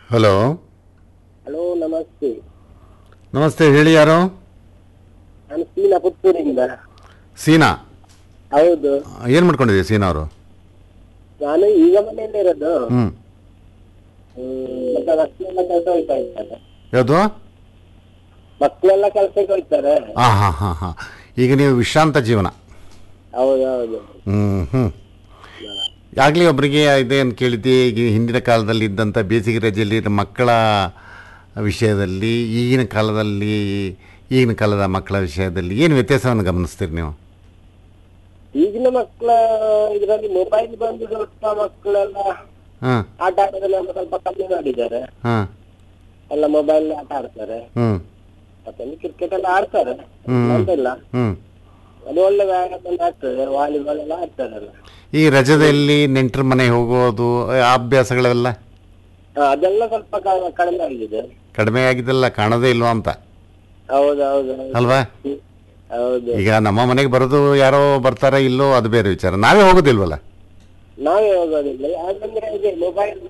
Hello hello ನಮಸ್ತೆ ನಮಸ್ತೆ ಹೇಳಿ ಯಾರು ನಾನು ಸೀನಾ ಪುತ್ತೂರಿಂದ ಸೀನಾ ಹೌದು ಏನು ಮಾಡ್ಕೊಂಡಿದ್ದೀವಿ ಸೀನಾ ಅವರು ನಾನು ಈಗ ಮನೆಯಲ್ಲಿ ಇರೋದು ಹ್ಞೂ ಹ್ಮ್, ಮತ್ತೆ ಮಕ್ಕಳೆಲ್ಲ ಕೆಲಸ ಹೋಗ್ತಾ ಇರ್ತಾರೆ ಯಾವುದು ಮಕ್ಕಳೆಲ್ಲ ಕೆಲಸಕ್ಕೆ ಹೋಗ್ತಾರೆ ಹಾಂ ಹಾಂ ಹಾಂ ಹಾಂ ಈಗ ನೀವು ವಿಶ್ರಾಂತ ಜೀವನ ಹೌದು ಹೌದು ಹ್ಞೂ ಹ್ಞೂ ಆಗಲಿ ಒಬ್ಬರಿಗೆ ಇದೇನು ಕೇಳಿದ್ದೆ ಈಗ ಹಿಂದಿನ ಕಾಲದಲ್ಲಿ ಇದ್ದಂಥ ಬೇಸಿಗೆ ರಜೆಯಲ್ಲಿ ಮಕ್ಕಳ ವಿಷಯದಲ್ಲಿ ಈಗಿನ ಕಾಲದಲ್ಲಿ ಈಗಿನ ಕಾಲದ ಮಕ್ಕಳ ವಿಷಯದಲ್ಲಿ ಏನು ವ್ಯತ್ಯಾಸವನ್ನು ಗಮನಿಸ್ತೀರಿ ನೀವು ಈಗಿನ ಮಕ್ಕಳ ಇದರಲ್ಲಿ ಮೊಬೈಲ್ ಬಂದು ಸ್ವಲ್ಪ ಮಕ್ಕಳೆಲ್ಲ ಹಾಂ ಆಟ ಆಡೋದನ್ನೆಲ್ಲ ಸ್ವಲ್ಪ ಕಮ್ಮಿ ಮಾಡಿದ್ದಾರೆ ಹಾಂ ಎಲ್ಲ ಮೊಬೈಲ್ ಆಟ ಆಡ್ತಾರೆ ಹ್ಞೂ ಮತ್ತೆ ಕ್ರಿಕೆಟ್ ಎಲ್ಲ ಆಡ್ತಾರೆ ಹ್ಮ್. ಅಂತಿಲ್ಲ ಹ್ಞೂ ಅದು ಒಳ್ಳೆ ವ್ಯಾಯಾಮ ಎಲ್ಲ ಆಗ್ತದೆ ವಾಲಿಬಾಲ್ ಎಲ್ಲ ಆಡ್ತಾರಲ್ಲ ಈ ರಜದಲ್ಲಿ ನೆಂಟರ ಮನೆ ಹೋಗೋದು ಆ ಅಭ್ಯಾಸಗಳೆಲ್ಲ ಹಾ, ಅದೆಲ್ಲ ಸ್ವಲ್ಪ ಕ- ಕಡಿಮೆ ಆಗಿದೆ ಕಡಿಮೆ ಆಗಿದ್ದೆಲ್ಲ ಕಾಣೋದೇ ಇಲ್ವಾ ಅಂತ ಹೌದು ಹೌದು ಹೌದು. ಅಲ್ವಾ ಹ್ಮ್. ಹೌದು ಈಗ ನಮ್ಮ ಮನೆಗೆ ಬರೋದು ಯಾರೋ ಬರ್ತಾರ ಇಲ್ಲೋ ಅದು ಬೇರೆ ವಿಚಾರ ನಾವೇ ಹೋಗೋದಿಲ್ವಲ್ಲ ನಾವೇ ಹೋಗೋದಿಲ್ಲ ಯಾಕಂದ್ರೆ ಇದೆ ಮೊಬೈಲ್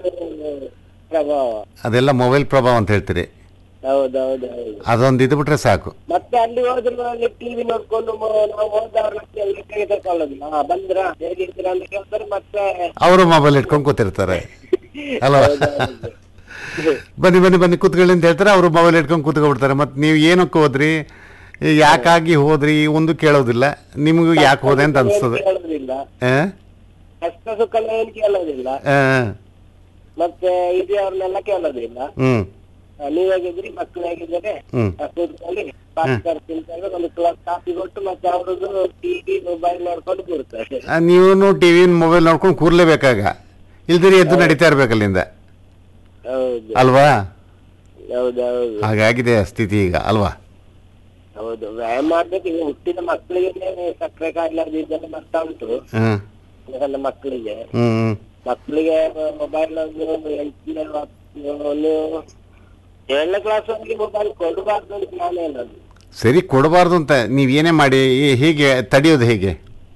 ಪ್ರಭಾವ ಅದೆಲ್ಲ ಮೊಬೈಲ್ ಪ್ರಭಾವ ಅಂತ ಹೇಳ್ತೀರಿ ಹೌದು ಹೌದು ಹೌದು ಅದೊಂದು ಇದ್ಬಿಟ್ರೆ ಸಾಕು ಮತ್ತೆ ಅಲ್ಲಿ ಹೋದ್ರು ಅಲ್ಲಿ ಟಿವಿ ನೋಡ್ಕೊಂಡು ಮ- ನಾವು ಹೋದವ್ರ ಲೆಕ್ಕಗೆ ತಕೊಳ್ಳೋದಿಲ್ಲ ಹಾ, ಬಂದ್ರ ಹೇಗಿದ್ದೀರಾ ಅಂತ ಕೇಳ್ತಾರೆ ಮತ್ತೆ ಅವರು ಮೊಬೈಲ್ ಇಟ್ಕೊಂಡು ಕೂತಿರ್ತಾರೆ ಅಲ್ವಾ ಹೌದು. ಬನ್ನಿ ಬನ್ನಿ ಬನ್ನಿ ಕೂತ್ಕೊಳ್ಳಿ ಅಂತ ಹೇಳ್ತಾರೆ ಅವರು ಮೊಬೈಲ್ ಇಟ್ಕೊಂಡು ಕೂತ್ಕೊಬಿಡ್ತಾರೆ ಮತ್ತು ನೀವು ಏನಕ್ಕೆ ಹೋದ್ರಿ ಯಾಕಾಗಿ ಹೋದ್ರಿ ಒಂದು ಕೇಳೋದಿಲ್ಲ ನಿಮಗೂ ಯಾಕೆ ಹೋದೆ ಅಂತ ಅನಿಸ್ತದೆ ಕೇಳೋದಿಲ್ಲ ಆ? ಕಷ್ಟ ಸುಖ ಏನ್ ಕೇಳೋದಿಲ್ಲ ಆ, ಮತ್ತೆ ಹಿರಿಯವ್ರನ್ನೆಲ್ಲ ಕೇಳೋದಿಲ್ಲ ಹ್ಞೂ ಆ, ನೀವ್ ಹೇಗಿದ್ರಿ ಮಕ್ಳು ಹೇಗಿದ್ದಾರೆ ಹ್ಞೂ ಆ, ಕೂತ್ಕೊಳ್ಳಿ ಪಾಸ್ಕರ್ ತಿಂತಾರೆ ಒಂದು ಗ್ಲಾಸ್ ಕಾಫಿ ಕೊಟ್ಟು ಮತ್ತೆ ಅವ್ರದ್ದು ಟಿವಿ ಮೊಬೈಲ್ ನೋಡ್ಕೊಂಡು ಕೂರ್ತಾರೆ ನೀವು ಟಿ ವಿ ಮೊಬೈಲ್ ನೋಡ್ಕೊಂಡು ಕೂರ್ಲೇಬೇಕಾಗ ಇಲ್ದಿರಿ ಎದ್ದು ನಡೀತಾ ಇರ್ಬೇಕು ಅಲ್ಲಿಂದ ಹೌದು ಅಲ್ವಾ ಹೌದು ಹೌದು ಹಾಗಾಗಿದೆ ಸ್ಥಿತಿ ಈಗ ಅಲ್ವಾ ಹೌದು ವ್ಯಾಯಾಮ ಮಾಡ್ಬೇಕು ಈಗ ಹುಟ್ಟಿದ ಮಕ್ಕಳಿಗೆ ಸಕ್ಕರೆ ಕಾಯಿಲೆ ಅದು ಇದೆಲ್ಲ ಬರ್ತಾ ಉಂಟು ಹ್ಞೂ ಸಣ್ಣ ಮಕ್ಕಳಿಗೆ ಹ್ಞೂ ಹ್ಞೂ ಮಕ್ಕಳಿಗೆ ಮೊಬೈಲ್ ಒಂದು ಎಂಟನೇ ಹತ್ತು- ಒಂದು ಏಳನೇ ಕ್ಲಾಸ್ ವರೆಗೆ ಮೊಬೈಲ್ ಕೊಡಬಾರ್ದು ಅಂತ ನಾನು ಹೇಳೋದು ಸರಿ ಕೊಡಬಾರ್ದು ಅಂತ ನೀವು ಏನೇ ಮಾಡಿ ಈ- ಹೇಗೆ ತಡೆಯೋದು ಹೇಗೆ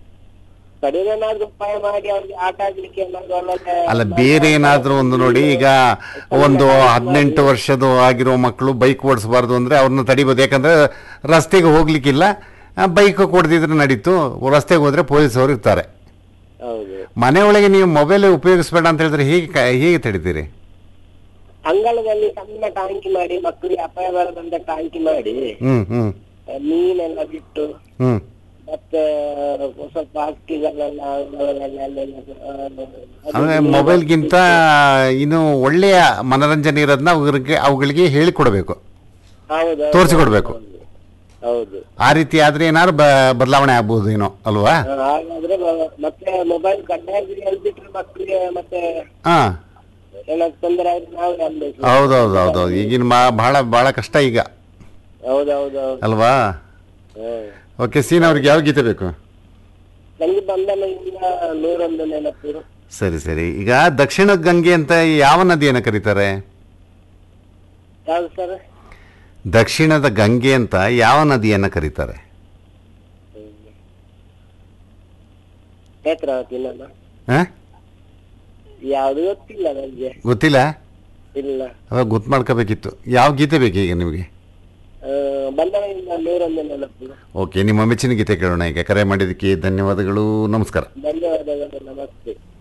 ಕಡಿಮೆನಾದ್ರೂ ಉಪಾಯ ಮಾಡಿ ಅವ್ರಿಗೆ ಆಟ ಆಡ್ಲಿಕ್ಕೆ ಏನಾದ್ರು ಒಳ್ಳೆ ಅಲ್ಲ ಬೇರೆ ಏನಾದರೂ ಒಂದು ನೋಡಿ ಈಗ ಒಂದು ಹದಿನೆಂಟು ವರ್ಷದ ಆಗಿರೋ ಮಕ್ಕಳು ಬೈಕ್ ಓಡಿಸಬಾರ್ದು ಅಂದರೆ ಅವ್ರನ್ನ ತಡಿಬೋದು ಯಾಕಂದರೆ ರಸ್ತೆಗೆ ಹೋಗ್ಲಿಕ್ಕಿಲ್ಲ ಬೈಕ್ ಕೊಡ್ದಿದ್ರೆ ನಡೀತು ರಸ್ತೆಗೆ ಹೋದರೆ ಪೊಲೀಸವರು ಇರ್ತಾರೆ ಹೌದು ಮನೆಯೊಳಗೆ ನೀವು ಮೊಬೈಲ್ ಉಪಯೋಗಿಸ್ಬೇಡ ಅಂತ ಹೇಳಿದ್ರೆ ಹೇಗೆ ಕ- ಹೇಗೆ ತಡಿತೀರಿ ಅಂಗಳದಲ್ಲಿ ಸಣ್ಣ ಟಾಂಕಿ ಮಾಡಿ ಮಕ್ಕಳಿಗೆ ಅಪಾಯ ಬರದಂತ ಟಾಂಕಿ ಮಾಡಿ ಹ್ಞೂ ಹ್ಞೂ ಆ, ಮೀನೆಲ್ಲ ಬಿಟ್ಟು ಹ್ಞೂ ಮತ್ತೆ ಸ್ವಲ್ಪ ಹಕ್ಕಿಗಳೆಲ್ಲ ಅವುಗಳನ್ನೆಲ್ಲ ಅಲ್ಲೆಲ್ಲ, ಆ, ಅಂದರೆ ಅದು ಮೊಬೈಲ್ಗಿಂತ ಇನ್ನು ಒಳ್ಳೆಯ ಮನರಂಜನೆ ಇರೋದನ್ನ ಅವ್ರಿಗೆ ಅವುಗಳಿಗೆ ಹೇಳಿಕೊಡ್ಬೇಕು ಹೌದು ತೋರಿಸಿಕೊಡ್ಬೇಕು ಹೌದು ಆ ರೀತಿ ಆದರೆ ಏನಾದ್ರು ಬ ಬದಲಾವಣೆ ಆಗ್ಬೋದು ಏನೋ ಅಲ್ವಾ ಆ, ಹಾಗಾದ್ರೆ ಮ- ಮತ್ತೆ ಮೊಬೈಲ್ ಕಡ್ಡಾಯ ಹೇಳ್ಬಿಟ್ರೆ ಮಕ್ಕಳಿಗೆ ಮತ್ತೆ ಹಾಂ ಏನಾದ್ರು ತೊಂದರೆ ಆದ್ರೆ ನಾವೇ ಅನ್ಬೇಕು ಹೌದೌದು ಹೌದೌದು ಈಗಿನ ಮಾ ಭಾಳ ಭಾಳ ಕಷ್ಟ ಈಗ ಹೌದೌದು ಹೌದು ಅಲ್ವಾ ಹ್ಮ್. ಓಕೆ ಸೀನ್ ಅವ್ರಿಗೆ ಯಾವ ಗೀತೆ ಬೇಕು ನಂಗೆ ಬಂಧನದಿಂದ ನೂರೊಂದು ನೆನಪು ಸರಿ ಸರಿ ಈಗ ದಕ್ಷಿಣ ಗಂಗೆ ಅಂತ ಯಾವ ನದಿಯನ್ನು ಕರೀತಾರೆ ಯಾವ್ದು ಸರ್ ದಕ್ಷಿಣದ ಗಂಗೆ ಅಂತ ಯಾವ ನದಿಯನ್ನು ಕರೀತಾರೆ ನೇತ್ರಾವತಿ ನಾನು ಹಾಂ ಯಾವ್ದು ಗೊತ್ತಿಲ್ಲ ನನಗೆ ಗೊತ್ತಿಲ್ಲ ಇಲ್ಲ ಅವಾಗ ಗೊತ್ತು ಮಾಡ್ಕೋಬೇಕಿತ್ತು ಯಾವ ಗೀತೆ ಬೇಕು ಈಗ ನಿಮಗೆ ಆ, ಬಂಧನದಿಂದ ನೂರೊಂದು ನೆನಪು ಓಕೆ ನಿಮ್ಮ ಮೆಚ್ಚಿನ ಗೀತೆ ಕೇಳೋಣ ಈಗ ಕರೆ ಮಾಡಿದ್ದಕ್ಕೆ ಧನ್ಯವಾದಗಳು ನಮಸ್ಕಾರ ಧನ್ಯವಾದಗಳು ನಮಸ್ತೆ